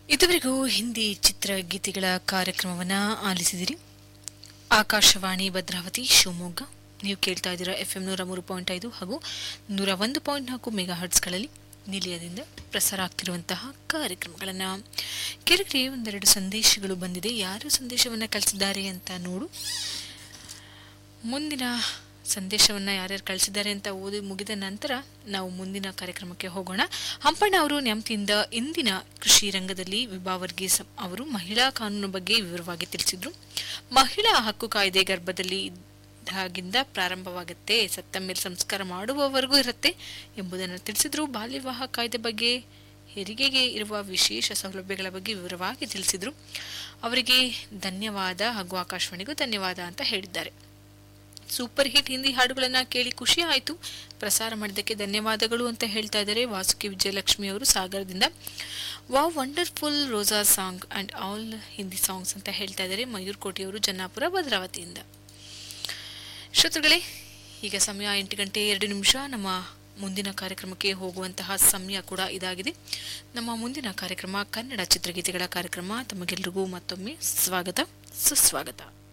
ಇದುವರೆಗೂ ಹಿಂದಿ ಚಿತ್ರಗೀತೆಗಳ ಕಾರ್ಯಕ್ರಮವನ್ನು ಆಲಿಸಿದಿರಿ ಆಕಾಶವಾಣಿ ಭದ್ರಾವತಿ ಶಿವಮೊಗ್ಗ ನೀವು ಕೇಳ್ತಾ ಇದ್ದೀರಾ ಎಫ್ ಎಂ ನೂರ ಮೂರು ಪಾಯಿಂಟ್ ಐದು ಹಾಗೂ ನೂರ ಒಂದು ಪಾಯಿಂಟ್ ನಾಲ್ಕು ಮೆಗಾ ಹರ್ಟ್ಸ್ಗಳಲ್ಲಿ ನಿಲಯದಿಂದ ಪ್ರಸಾರ ಆಗ್ತಿರುವಂತಹ ಕಾರ್ಯಕ್ರಮಗಳನ್ನು ಕೆಳಗಡೆ ಒಂದೆರಡು ಸಂದೇಶಗಳು ಬಂದಿದೆ ಯಾರು ಸಂದೇಶವನ್ನು ಕಳಿಸಿದ್ದಾರೆ ಅಂತ ನೋಡು ಮುಂದಿನ ಸಂದೇಶವನ್ನು ಯಾರ್ಯಾರು ಕಳಿಸಿದ್ದಾರೆ ಅಂತ ಓದಿ ಮುಗಿದ ನಂತರ ನಾವು ಮುಂದಿನ ಕಾರ್ಯಕ್ರಮಕ್ಕೆ ಹೋಗೋಣ ಹಂಪಣ್ಣ ಅವರು ನ್ಯಾಮತಿಯಿಂದ ಇಂದಿನ ಕೃಷಿ ರಂಗದಲ್ಲಿ ವಿಭಾ ವರ್ಗೀಸ್ ಅವರು ಮಹಿಳಾ ಕಾನೂನು ಬಗ್ಗೆ ವಿವರವಾಗಿ ತಿಳಿಸಿದ್ರು ಮಹಿಳಾ ಹಕ್ಕು ಕಾಯ್ದೆ ಗರ್ಭದಲ್ಲಿ ಇದ್ದಾಗಿಂದ ಪ್ರಾರಂಭವಾಗುತ್ತೆ ಸತ್ತ ಮೇಲೆ ಸಂಸ್ಕಾರ ಮಾಡುವವರೆಗೂ ಇರುತ್ತೆ ಎಂಬುದನ್ನು ತಿಳಿಸಿದ್ರು ಬಾಲ್ಯ ವಿವಾಹ ಕಾಯ್ದೆ ಬಗ್ಗೆ ಹೆರಿಗೆಗೆ ಇರುವ ವಿಶೇಷ ಸೌಲಭ್ಯಗಳ ಬಗ್ಗೆ ವಿವರವಾಗಿ ತಿಳಿಸಿದ್ರು ಅವರಿಗೆ ಧನ್ಯವಾದ ಹಾಗೂ ಆಕಾಶವಾಣಿಗೂ ಧನ್ಯವಾದ ಅಂತ ಹೇಳಿದ್ದಾರೆ ಸೂಪರ್ ಹಿಟ್ ಹಿಂದಿ ಹಾಡುಗಳನ್ನ ಕೇಳಿ ಖುಷಿ ಆಯಿತು ಪ್ರಸಾರ ಮಾಡಿದ್ದಕ್ಕೆ ಧನ್ಯವಾದಗಳು ಅಂತ ಹೇಳ್ತಾ ಇದ್ದಾರೆ ವಾಸುಕಿ ವಿಜಯಲಕ್ಷ್ಮಿ ಅವರು ಸಾಗರದಿಂದ ವಾ ವಂಡರ್ಫುಲ್ ರೋಸಾ song and all Hindi songs ಅಂತ ಹೇಳ್ತಾ ಇದ್ದಾರೆ ಮಯೂರ್ ಕೋಟಿಯವರು ಜನ್ನಾಪುರ ಭದ್ರಾವತಿಯಿಂದ ಶ್ರೋತೃಗಳೇ ಈಗ ಸಮಯ ಎಂಟು ಗಂಟೆ ಎರಡು ನಿಮಿಷ ನಮ್ಮ ಮುಂದಿನ ಕಾರ್ಯಕ್ರಮಕ್ಕೆ ಹೋಗುವಂತಹ ಸಮಯ ಕೂಡ ಇದಾಗಿದೆ ನಮ್ಮ ಮುಂದಿನ ಕಾರ್ಯಕ್ರಮ ಕನ್ನಡ ಚಿತ್ರಗೀತೆಗಳ ಕಾರ್ಯಕ್ರಮ ತಮಗೆಲ್ಲರಿಗೂ ಮತ್ತೊಮ್ಮೆ ಸ್ವಾಗತ ಸುಸ್ವಾಗತ